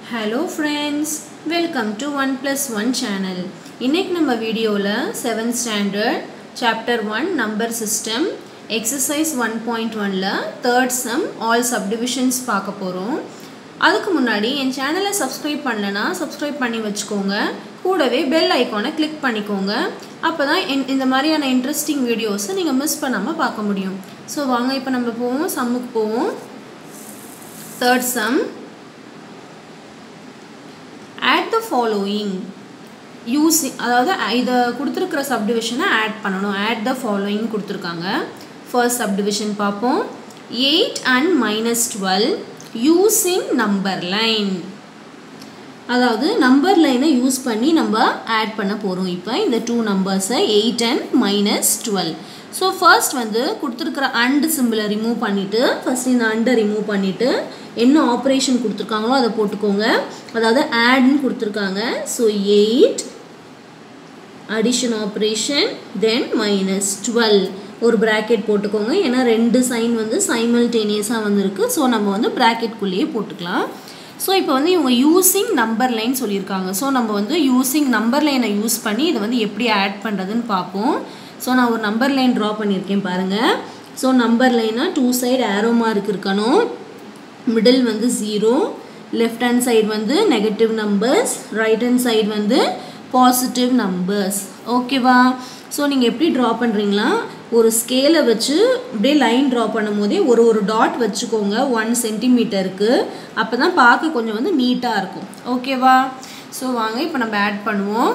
hello friends welcome to one plus one channel இன்றைக்கி நம்ம வீடியோவில் seventh standard chapter one number system exercise one point ஒனில் third sum all subdivisions பார்க்க போகிறோம் அதுக்கு முன்னாடி என் சேனலை சப்ஸ்கிரைப் பண்ணலனா சப்ஸ்கிரைப் பண்ணி வச்சுக்கோங்க கூடவே பெல் ஐக்கானை கிளிக் பண்ணிக்கோங்க அப்போ தான் இந்த மாதிரியான இன்ட்ரெஸ்டிங் வீடியோஸை நீங்கள் மிஸ் பண்ணாமல் பார்க்க முடியும் ஸோ வாங்க இப்போ நம்ம போவோம் சம்முக்கு போவோம் third sum add the following using அதாவது இதை கொடுத்துருக்குற சப்டிவிஷனை ஆட் பண்ணணும் ஆட் த ஃபாலோயிங் கொடுத்துருக்காங்க ஃபர்ஸ்ட் சப்டிவிஷன் பார்ப்போம் eight and minus twelve using number line அதாவது நம்பர் லைனை யூஸ் பண்ணி நம்ம ஆட் பண்ண போகிறோம் இப்போ இந்த டூ நம்பர்ஸை eight and minus twelve so first வந்து கொடுத்துருக்குற அண்டு சிம்பிளை ரிமூவ் பண்ணிவிட்டு ஃபஸ்ட் இந்த அண்டை ரிமூவ் பண்ணிவிட்டு என்ன ஆப்ரேஷன் கொடுத்துருக்காங்களோ அதை போட்டுக்கோங்க அதாவது ஆட்னு கொடுத்துருக்காங்க so eight addition operation then minus twelve ஒரு ப்ராக்கெட் போட்டுக்கோங்க ஏன்னா ரெண்டு சைன் வந்து சைமல்டேனியஸாக வந்திருக்கு ஸோ நம்ம வந்து ப்ராக்கெட்குள்ளேயே போட்டுக்கலாம் ஸோ இப்போ வந்து இவங்க யூஸிங் நம்பர் லைன் சொல்லியிருக்காங்க ஸோ நம்ம வந்து யூஸிங் நம்பர் லைனை யூஸ் பண்ணி இதை வந்து எப்படி ஆட் பண்ணுறதுன்னு பார்ப்போம் ஸோ நான் ஒரு நம்பர் லைன் ட்ரா பண்ணியிருக்கேன் பாருங்கள் ஸோ நம்பர் லைனாக டூ சைடு ஆரோ மார்க் இருக்கணும் மிடில் வந்து ஜீரோ லெஃப்ட் ஹேண்ட் சைடு வந்து negative numbers right hand side வந்து பாசிட்டிவ் நம்பர்ஸ் ஓகேவா ஸோ நீங்கள் எப்படி ட்ரா பண்ணுறீங்களா ஒரு ஸ்கேலை வச்சு அப்படியே லைன் ட்ரா பண்ணும் போதே ஒரு ஒரு டாட் வச்சுக்கோங்க ஒன் சென்டிமீட்டருக்கு அப்போ தான் பார்க்க கொஞ்சம் வந்து நீட்டாக இருக்கும் ஓகேவா ஸோ வாங்க இப்போ நம்ம ஆட் பண்ணுவோம்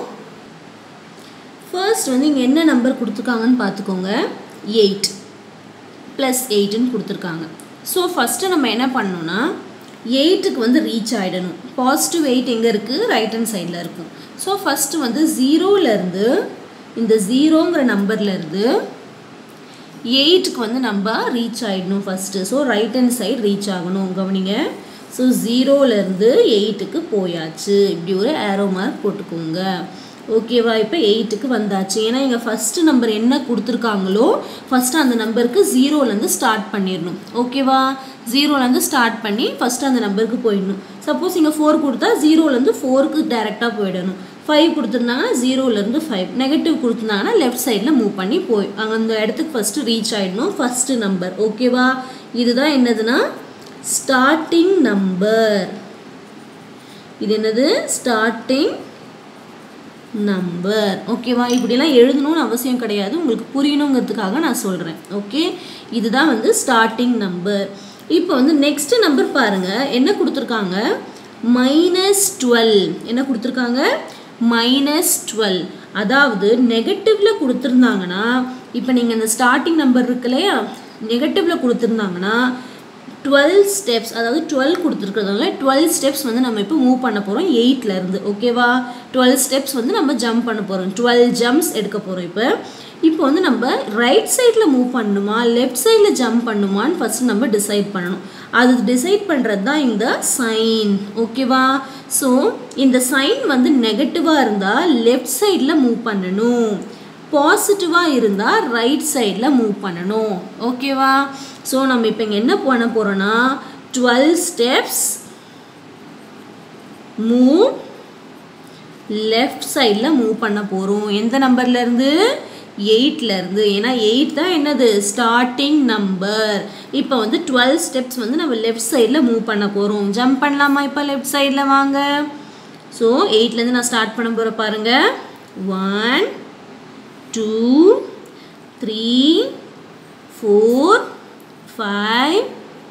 ஃபர்ஸ்ட் வந்து இங்கே என்ன நம்பர் கொடுத்துருக்காங்கன்னு பார்த்துக்கோங்க எயிட் ப்ளஸ் எயிட்டுன்னு கொடுத்துருக்காங்க ஸோ ஃபஸ்ட்டு நம்ம என்ன பண்ணணும்னா எயிட்டுக்கு வந்து ரீச் ஆகிடணும் பாசிட்டிவ் எயிட் எங்கே இருக்குது ரைட் ஹேண்ட் சைடில் இருக்கும் ஸோ ஃபஸ்ட்டு வந்து ஜீரோலேருந்து இந்த ஜீரோங்கிற நம்பர்லேருந்து எயிட்டுக்கு வந்து நம்ம ரீச் ஆகிடணும் first so right hand side reach ஆகணும் கவனிங்க ஸோ ஜீரோலேருந்து எயிட்டுக்கு போயாச்சு இப்படி ஒரு ஏரோ மார்க் போட்டுக்கோங்க ஓகேவா இப்போ எயிட்டுக்கு வந்தாச்சு ஏன்னா இங்கே ஃபஸ்ட்டு நம்பர் என்ன கொடுத்துருக்காங்களோ ஃபஸ்ட்டு அந்த நம்பருக்கு ஜீரோலேருந்து ஸ்டார்ட் பண்ணிடணும் ஓகேவா ஜீரோலேருந்து ஸ்டார்ட் பண்ணி ஃபஸ்ட்டு அந்த நம்பருக்கு போயிடணும் சப்போஸ் இங்கே ஃபோர் கொடுத்தா ஜீரோலேருந்து ஃபோருக்கு டேரெக்டாக போயிடணும் ஃபைவ் கொடுத்துருந்தாங்கன்னா ஜீரோலேருந்து ஃபைவ் நெகட்டிவ் கொடுத்துருந்தாங்கன்னா லெஃப்ட் சைடில் மூவ் பண்ணி போய் அங்கே அந்த இடத்துக்கு ஃபஸ்ட்டு ரீச் ஆகிடணும் ஃபஸ்ட்டு நம்பர் ஓகேவா இதுதான் என்னதுன்னா ஸ்டார்டிங் நம்பர் இது என்னது ஸ்டார்டிங் நம்பர் ஓகேவா இப்படிலாம் எழுதணும்னு அவசியம் கிடையாது உங்களுக்கு புரியணுங்கிறதுக்காக நான் சொல்கிறேன் ஓகே இதுதான் வந்து ஸ்டார்டிங் நம்பர் இப்போ வந்து நெக்ஸ்ட் நம்பர் பாருங்கள் என்ன கொடுத்துருக்காங்க மைனஸ் டுவெல் என்ன கொடுத்துருக்காங்க மைனஸ் டுவெல் அதாவது நெகட்டிவில் கொடுத்துருந்தாங்கன்னா இப்போ நீங்கள் இந்த ஸ்டார்டிங் நம்பர் இருக்கு இல்லையா நெகட்டிவில் கொடுத்துருந்தாங்கன்னா டுவெல் ஸ்டெப்ஸ் அதாவது டுவெல் கொடுத்துருக்கிறதுனால டுவெல் ஸ்டெப்ஸ் வந்து நம்ம இப்போ மூவ் பண்ண போகிறோம் எயிட்லேருந்து ஓகேவா டுவெல் ஸ்டெப்ஸ் வந்து நம்ம ஜம்ப் பண்ண போகிறோம் டுவெல் ஜம்ப்ஸ் எடுக்க போகிறோம் இப்போ இப்போ வந்து நம்ம ரைட் சைடில் மூவ் பண்ணணுமா லெஃப்ட் சைடில் ஜம்ப் பண்ணுமான்னு ஃபஸ்ட்டு நம்ம டிசைட் பண்ணணும் அது டிசைட் பண்ணுறது தான் இந்த சைன் ஓகேவா ஸோ இந்த சைன் வந்து நெகட்டிவாக இருந்தால் லெஃப்ட் சைடில் மூவ் பண்ணணும் பாசிட்டிவாக இருந்தால் ரைட் சைடில் மூவ் பண்ணணும் ஓகேவா ஸோ நம்ம இப்போ இங்கே என்ன பண்ண போகிறோன்னா டுவெல் ஸ்டெப்ஸ் மூவ் லெஃப்ட் சைடில் மூவ் பண்ண போகிறோம் எந்த நம்பர்லேருந்து எயிட்லேருந்து ஏன்னா எயிட் தான் என்னது ஸ்டார்டிங் நம்பர் இப்போ வந்து டுவெல் ஸ்டெப்ஸ் வந்து நம்ம லெஃப்ட் சைடில் மூவ் பண்ண போகிறோம் ஜம்ப் பண்ணலாமா இப்போ லெஃப்ட் சைடில் வாங்க ஸோ எயிட்லேருந்து நான் ஸ்டார்ட் பண்ண போகிற பாருங்கள் one two three four five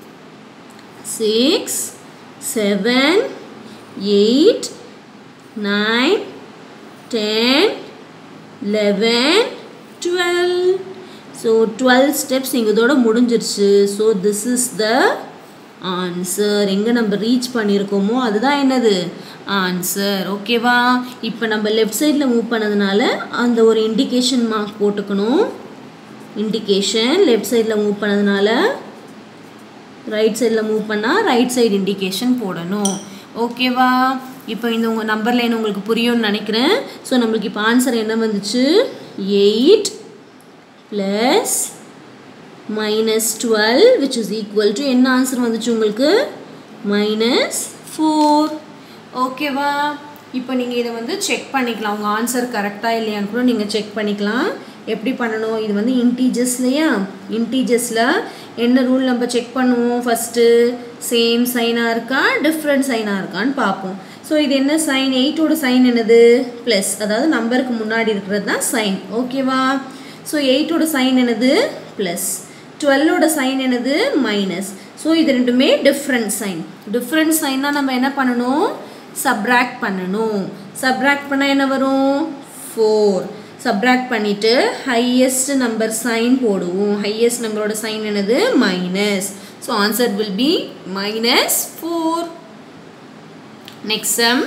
six seven eight nine ten eleven twelve so twelve steps இங்கே இதோட முடிஞ்சிருச்சு so this is the answer எங்கே நம்ம ரீச் பண்ணியிருக்கோமோ அதுதான் என்னது ஆன்சர் ஓகேவா இப்போ நம்ம லெஃப்ட் சைடில் மூவ் பண்ணதுனால அந்த ஒரு இண்டிகேஷன் மார்க் போட்டுக்கணும் இண்டிகேஷன் லெஃப்ட் சைடில் மூவ் பண்ணதுனால ரைட் சைடில் மூவ் பண்ணால் ரைட் சைடு இண்டிகேஷன் போடணும் ஓகேவா இப்போ இந்த உங்கள் நம்பர் லைன் உங்களுக்கு புரியும்னு நினைக்கிறேன் ஸோ நம்மளுக்கு இப்போ ஆன்சர் என்ன வந்துச்சு eight plus minus twelve which is equal to என்ன ஆன்சர் வந்துச்சு உங்களுக்கு மைனஸ் ஃபோர் ஓகேவா இப்போ நீங்கள் இதை வந்து செக் பண்ணிக்கலாம் உங்கள் ஆன்சர் கரெக்டாக இல்லையான்னு கூட நீங்கள் செக் பண்ணிக்கலாம் எப்படி பண்ணணும் இது வந்து இன்டீஜர்ஸ் இல்லையா இன்டீஜர்ஸில் என்ன ரூல் நம்ம செக் பண்ணுவோம் ஃபஸ்ட்டு சேம் சைனாக இருக்கா டிஃப்ரெண்ட் சைனாக இருக்கான்னு பார்ப்போம் ஸோ இது என்ன சைன் எயிட்டோட சைன் என்னது ப்ளஸ் அதாவது நம்பருக்கு முன்னாடி இருக்கிறது தான் சைன் ஓகேவா ஸோ எயிட்டோட சைன் என்னது ப்ளஸ் டுவெல்லோட சைன் என்னது மைனஸ் ஸோ இது ரெண்டுமே டிஃப்ரெண்ட் சைன் டிஃப்ரெண்ட் சைன்னா நம்ம என்ன பண்ணணும் சப்ராக்ட் பண்ணணும் சப்ராக்ட் பண்ணால் என்ன வரும் ஃபோர் சப்ராக்ட் பண்ணிவிட்டு ஹையஸ்ட் நம்பர் சைன் போடுவோம் ஹையஸ்ட் நம்பரோட சைன் என்னது minus so answer will be minus four next sum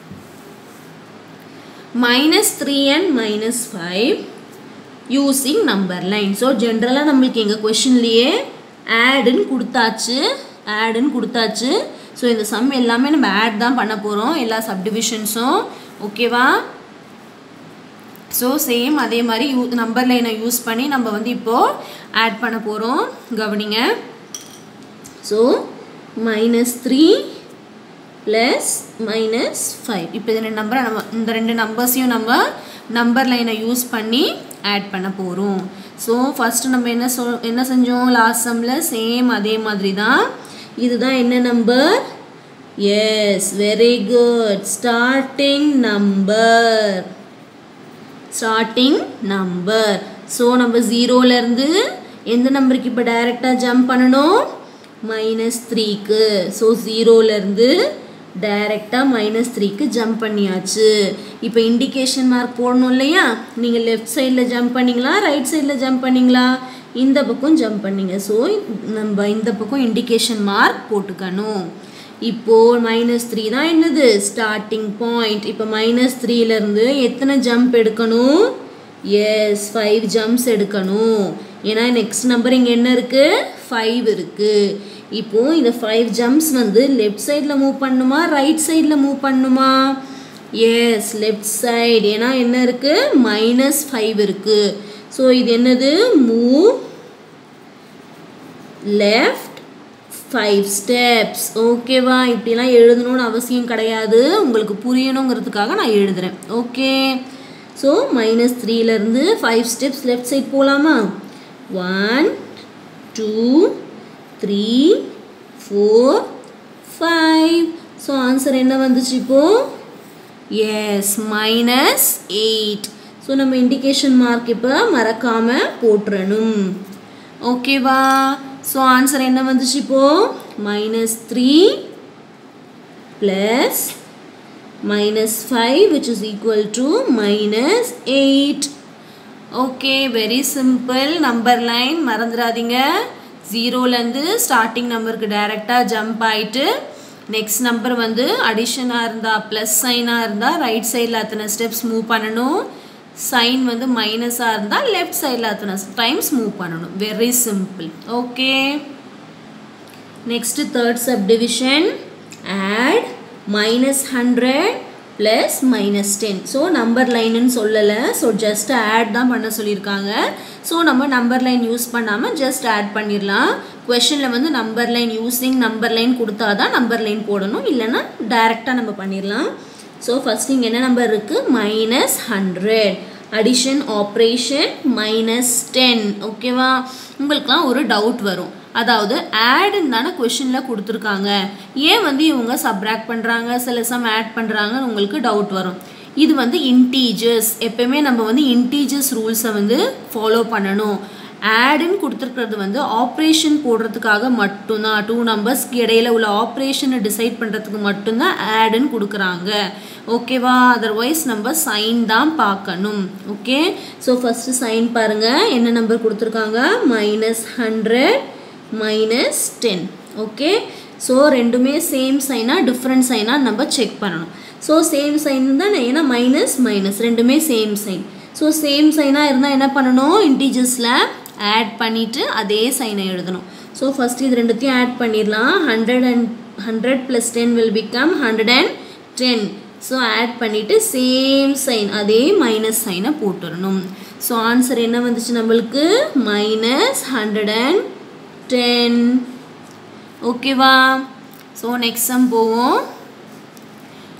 minus three and minus five using number line so ஜென்ரலாக நம்மளுக்கு எங்கள் கொஷின்லேயே ஆடுன்னு கொடுத்தாச்சு ஆடுன்னு கொடுத்தாச்சு ஸோ இந்த சம் எல்லாமே நம்ம ஆட் தான் பண்ண போகிறோம் எல்லா சப்டிவிஷன்ஸும் ஓகேவா ஸோ சேம் அதே மாதிரி யூ நம்பர் லைனை யூஸ் பண்ணி நம்ம வந்து இப்போது ஆட் பண்ண போகிறோம் கவனிங்க so minus three plus minus five இப்போ இந்த ரெண்டு நம்பரை நம்ம இந்த ரெண்டு நம்பர்ஸையும் நம்ம நம்பர் லைனை யூஸ் பண்ணி ஆட் பண்ண போகிறோம் ஸோ ஃபஸ்ட்டு நம்ம என்ன சொல் என்ன செஞ்சோம் லாஸ்ட் சம்மில் சேம் அதே மாதிரி தான் இதுதான் என்ன number yes very good starting number starting number so நம்ம ஜீரோலேருந்து எந்த நம்பருக்கு இப்போ டைரெக்டாக ஜம்ப் பண்ணணும் மைனஸ் த்ரீக்கு ஸோ ஜீரோலேருந்து டைரெக்டாக மைனஸ் த்ரீக்கு ஜம்ப் பண்ணியாச்சு இப்போ இண்டிகேஷன் மார்க் போடணும் இல்லையா நீங்கள் லெஃப்ட் சைடில் ஜம்ப் பண்ணிங்களா ரைட் சைடில் ஜம்ப் பண்ணிங்களா இந்த பக்கம் ஜம்ப் பண்ணிங்க ஸோ நம்ம இந்த பக்கம் இண்டிகேஷன் மார்க் போட்டுக்கணும் இப்போது மைனஸ் த்ரீ தான் என்னது ஸ்டார்டிங் பாயிண்ட் இப்போ மைனஸ் த்ரீலேருந்து எத்தனை ஜம்ப் எடுக்கணும் எஸ் ஃபைவ் ஜம்ப்ஸ் எடுக்கணும் ஏன்னா நெக்ஸ்ட் நம்பர் இங்கே என்ன இருக்குது ஃபைவ் இருக்குது இப்போது இந்த ஃபைவ் ஜம்ப்ஸ் வந்து லெஃப்ட் சைடில் மூவ் பண்ணுமா ரைட் சைடில் மூவ் பண்ணுமா எஸ் லெஃப்ட் சைடு ஏன்னா என்ன இருக்குது மைனஸ் ஃபைவ் இருக்குது ஸோ இது என்னது மூவ் லெஃப்ட் ஃபைவ் ஸ்டெப்ஸ் ஓகேவா இப்படிலாம் எழுதணும்னு அவசியம் கிடையாது உங்களுக்கு புரியணுங்கிறதுக்காக நான் எழுதுகிறேன் ஓகே ஸோ மைனஸ் த்ரீலேருந்து ஃபைவ் ஸ்டெப்ஸ் லெஃப்ட் சைட் போகலாமா one two three four five so answer என்ன வந்துச்சு இப்போது எஸ் மைனஸ் எயிட் ஸோ நம்ம இண்டிகேஷன் மார்க் இப்போ மறக்காமல் போட்டுறணும் ஓகேவா ஸோ ஆன்சர் என்ன வந்துச்சு இப்போது minus three plus minus five which is equal to minus eight okay very simple number line மறந்துடாதீங்க ஜீரோலேருந்து ஸ்டார்டிங் நம்பருக்கு டைரெக்டாக ஜம்ப் ஆகிட்டு நெக்ஸ்ட் நம்பர் வந்து அடிஷனாக இருந்தால் ப்ளஸ் சைனாக இருந்தால் ரைட் சைடில் அத்தனை ஸ்டெப்ஸ் மூவ் பண்ணணும் சைன் வந்து மைனஸாக இருந்தால் லெஃப்ட் சைடில் அத்தனை டைம்ஸ் மூவ் பண்ணணும் very simple okay next third subdivision add minus hundred plus minus ten so number லைனுன்னு சொல்லலை ஸோ ஜஸ்ட் ஆட் தான் பண்ண சொல்லியிருக்காங்க ஸோ நம்ம நம்பர் லைன் யூஸ் பண்ணாமல் ஜஸ்ட் ஆட் பண்ணிடலாம் கொஷனில் வந்து number line using number line கொடுத்தா தான் நம்பர் லைன் போடணும் இல்லைன்னா டைரெக்டாக நம்ம பண்ணிடலாம் ஸோ ஃபஸ்ட் இங்கே என்ன நம்பர் இருக்குது minus hundred addition operation minus ten ஓகேவா உங்களுக்குலாம் ஒரு டவுட் வரும் அதாவது ஆடுன்னு தானே கொஷினில் கொடுத்துருக்காங்க ஏன் வந்து இவங்க சப்ராக்ட் பண்ணுறாங்க சில சம் ஆட் பண்ணுறாங்கன்னு உங்களுக்கு டவுட் வரும் இது வந்து இன்டீஜர்ஸ் எப்பயுமே நம்ம வந்து இன்டீஜர்ஸ் ரூல்ஸை வந்து ஃபாலோ பண்ணணும் ஆடுன்னு கொடுத்துருக்கிறது வந்து ஆப்ரேஷன் போடுறதுக்காக மட்டும்தான் டூ நம்பர்ஸ்க்கு இடையில உள்ள ஆப்ரேஷனை டிசைட் பண்ணுறதுக்கு மட்டும்தான் ஆடுன்னு கொடுக்குறாங்க ஓகேவா அதர்வைஸ் நம்ம சைன் தான் பார்க்கணும் ஓகே ஸோ ஃபஸ்ட்டு சைன் பாருங்கள் என்ன நம்பர் கொடுத்துருக்காங்க minus hundred minus ten okay so ரெண்டுமே சேம் சைனாக டிஃப்ரெண்ட் சைனாக நம்ம செக் பண்ணணும் ஸோ சேம் சைன் தான் ஏன்னா மைனஸ் மைனஸ் ரெண்டுமே சேம் சைன் ஸோ சேம் சைனாக இருந்தால் என்ன பண்ணணும் இன்டீஜர்ஸில் ஆட் பண்ணிவிட்டு அதே சைனை எழுதணும் ஸோ ஃபஸ்ட் இது ரெண்டுத்தையும் ஆட் பண்ணிடலாம் hundred and hundred plus ten will become hundred and ten so add பண்ணிவிட்டு சேம் சைன் அதே மைனஸ் சைனை போட்டுடணும் ஸோ ஆன்சர் என்ன வந்துச்சு நம்மளுக்கு மைனஸ் ஹண்ட்ரட் அண்ட் டென் ஓகேவா ஸோ நெக்ஸ்ட் சம் போவோம்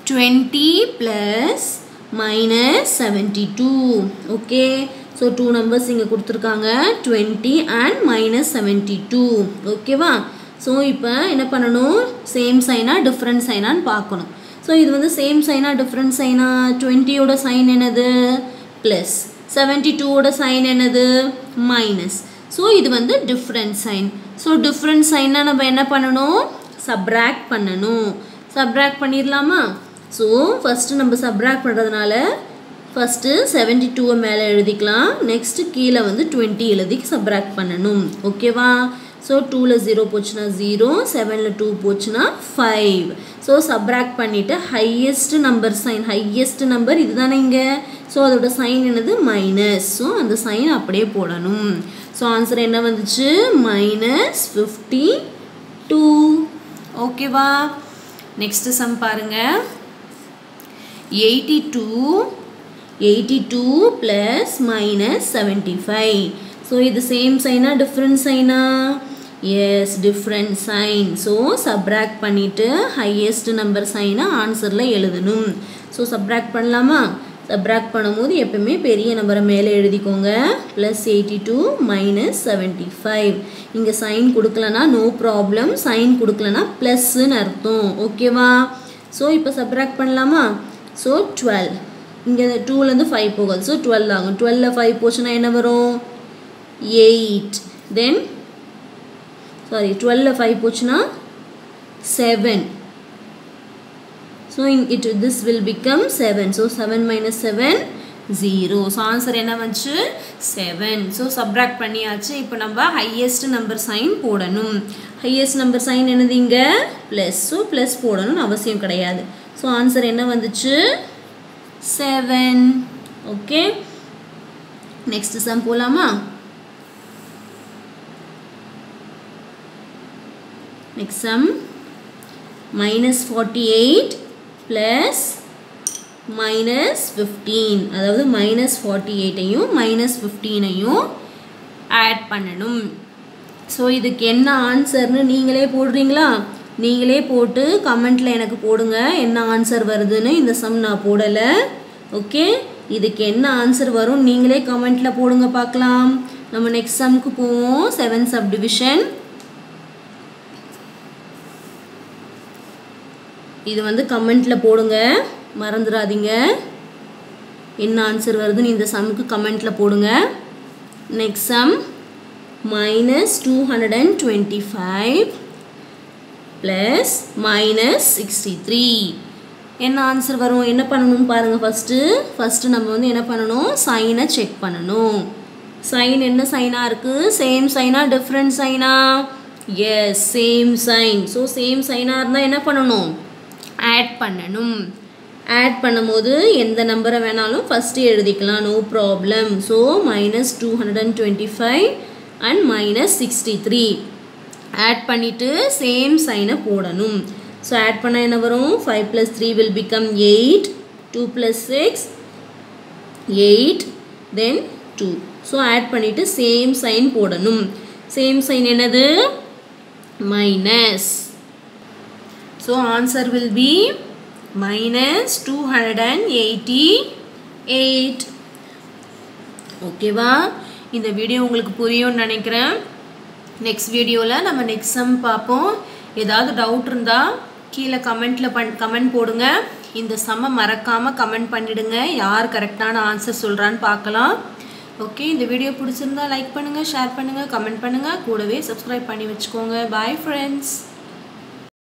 twenty plus minus seventy two okay so two numbers இங்கே கொடுத்துருக்காங்க twenty and minus seventy two ஓகேவா ஸோ இப்போ என்ன பண்ணணும் சேம் சைனா டிஃப்ரெண்ட் சைனான்னு பார்க்கணும் ஸோ இது வந்து சேம் சைனா டிஃப்ரெண்ட் சைனா டுவெண்ட்டியோட சைன் என்னது ப்ளஸ் செவன்ட்டி டூவோட சைன் என்னது மைனஸ் ஸோ இது வந்து டிஃப்ரெண்ட் சைன் ஸோ டிஃப்ரெண்ட் சைனா நம்ம என்ன பண்ணணும் சப்ராக்ட் பண்ணணும் சப்ராக்ட் பண்ணிடலாமா ஸோ ஃபஸ்ட்டு நம்ம சப்ராக்ட் பண்ணுறதுனால ஃபஸ்ட்டு செவன்ட்டி டூவை மேலே எழுதிக்கலாம் நெக்ஸ்ட்டு கீழே வந்து டுவெண்ட்டி எழுதி சப்ராக்ட் பண்ணணும் ஓகேவா ஸோ டூவில் ஜீரோ போச்சுன்னா ஜீரோ செவனில் டூ போச்சுன்னா ஃபைவ் ஸோ சப்ராக்ட் பண்ணிவிட்டு highest number sign highest number இதுதானே இங்கே ஸோ அதோட சைன் என்னது மைனஸ் ஸோ அந்த சைன் அப்படியே போடணும் ஸோ ஆன்சர் என்ன வந்துச்சு மைனஸ் ஃபிஃப்டி டூ ஓகேவா நெக்ஸ்ட்டு சம் பாருங்கள் eighty two eighty two plus minus seventy five so இது சேம் சைனா டிஃப்ரெண்ட் சைனா yes different sign so subtract பண்ணிவிட்டு ஹையஸ்ட் நம்பர் சைனை ஆன்சரில் எழுதணும் ஸோ சப்ராக்ட் பண்ணலாமா சப்ராக்ட் பண்ணும்போது எப்பவுமே பெரிய நம்பரை மேலே எழுதிக்கோங்க plus eighty two minus seventy five இங்கே சைன் கொடுக்கலனா நோ ப்ராப்ளம் சைன் கொடுக்கலனா ப்ளஸ்ன்னு அர்த்தம் ஓகேவா ஸோ இப்போ சப்ராக்ட் பண்ணலாமா ஸோ டுவெல் இங்கே டூலேருந்து ஃபைவ் போகாது ஸோ டுவெல் ஆகும் டுவெல்ல ஃபைவ் போச்சுன்னா என்ன வரும் எயிட் தென் சாரி டுவெல்ல ஃபைவ் போச்சுன்னா seven so it this will become seven so seven minus seven zero so answer என்ன வந்துச்சு செவன் ஸோ சப்ராக்ட் பண்ணியாச்சு இப்போ நம்ம ஹையஸ்ட் நம்பர் சைன் போடணும் ஹையஸ்ட் நம்பர் சைன் என்னது இங்கே ப்ளஸ் ஸோ ப்ளஸ் போடணும்னு அவசியம் கிடையாது ஸோ ஆன்சர் என்ன வந்துச்சு செவன் ஓகே நெக்ஸ்ட் சம் போகலாமா next sum minus forty eight plus minus fifteen அதாவது மைனஸ் ஃபார்ட்டி எயிட்டையும் மைனஸ் ஃபிஃப்டீனையும் ஆட் பண்ணணும் ஸோ இதுக்கு என்ன ஆன்சர்னு நீங்களே போடுறீங்களா நீங்களே போட்டு கமெண்ட்டில் எனக்கு போடுங்க என்ன ஆன்சர் வருதுன்னு இந்த சம் நான் போடலை ஓகே இதுக்கு என்ன ஆன்சர் வரும் நீங்களே கமெண்ட்டில் போடுங்க பார்க்கலாம் நம்ம நெக்ஸ்ட் சம்க்கு போவோம் செவன் சப் டிவிஷன் இது வந்து கமெண்ட்டில் போடுங்க மறந்துடாதீங்க என்ன ஆன்சர் வருதுன்னு இந்த சம்முக்கு கமெண்ட்டில் போடுங்க next sum minus two hundred and twenty five plus minus sixty three என்ன ஆன்சர் வரும் என்ன பண்ணணும் பாருங்கள் ஃபஸ்ட்டு ஃபஸ்ட்டு நம்ம வந்து என்ன பண்ணணும் சைனை செக் பண்ணணும் சைன் என்ன சைனாக இருக்குது சேம் சைனா டிஃப்ரெண்ட் சைனா yes same sign so same சைனாக இருந்தால் என்ன பண்ணணும் ஆட் பண்ணணும் ஆட் பண்ணும்போது எந்த நம்பரை வேணாலும் ஃபஸ்ட்டு எழுதிக்கலாம் no problem so minus two hundred and twenty five and minus sixty three add பண்ணிவிட்டு சேம் சைனை போடணும் ஸோ ஆட் பண்ணால் என்ன வரும் five plus three will become eight two plus six eight then two so add பண்ணிவிட்டு same sign போடணும் same sign என்னது minus so answer will be minus two hundred and eighty eight ஓகேவா இந்த video உங்களுக்கு புரியும்னு நினைக்கிறேன் நெக்ஸ்ட் வீடியோவில் நம்ம நெக்ஸ்ட் சம் பார்ப்போம் ஏதாவது டவுட் இருந்தால் கீழே கமெண்ட்டில் பண் கமெண்ட் போடுங்க இந்த சம்மை மறக்காமல் கமெண்ட் பண்ணிவிடுங்க யார் கரெக்டான ஆன்சர் சொல்கிறான்னு பார்க்கலாம் ஓகே இந்த வீடியோ பிடிச்சிருந்தா லைக் பண்ணுங்கள் ஷேர் பண்ணுங்கள் கமெண்ட் பண்ணுங்கள் கூடவே சப்ஸ்கிரைப் பண்ணி வச்சுக்கோங்க பாய் ஃப்ரெண்ட்ஸ்